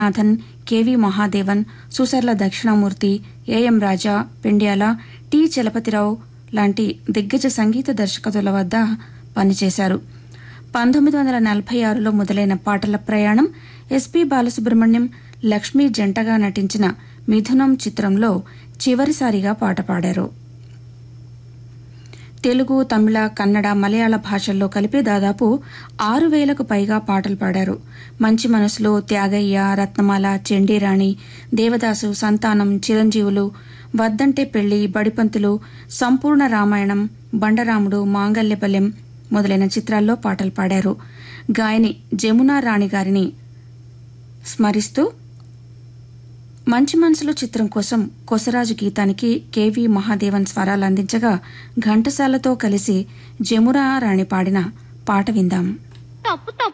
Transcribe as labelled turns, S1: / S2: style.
S1: Nathan KV Mahadevan Susarla Dakshinamurthy AM Raja Pendyala T Chalapathirao లాంటి దిగ్గజ సంగీత దర్శకతుల వద్ద పనిచేశారు పంతొమ్మిది వందల నలభై ఆరులో మొదలైన పాటల ప్రయాణం ఎస్పి బాలసుబ్రహ్మణ్యం లక్ష్మీ జంటగా నటించిన మిథునం చిత్రంలో చివరిసారిగా పాట పాడారు తెలుగు తమిళ కన్నడ మలయాళ భాషల్లో కలిపి దాదాపు ఆరు వేలకు పైగా పాటలు పాడారు మంచి మనసులో త్యాగయ్య రత్నమాల చెండీరాణి దేవదాసు సంతానం చిరంజీవులు వద్దంటే పెళ్లి బడిపంతులు సంపూర్ణ రామాయణం బండరాముడు మాంగల్యపల్లెం మొదలైన చిత్రాల్లో పాటలు పాడారు గాయని జమునా రాణి గారిని స్మరిస్తూ మంచి మనసులో చిత్రం కోసం కొసరాజు గీతానికి కెవి మహాదేవన్ స్వరాలు అందించగా ఘంటసాలతో కలిసి జమునా రాణి పాడిన పాట విందాం
S2: తప్పు తప్పు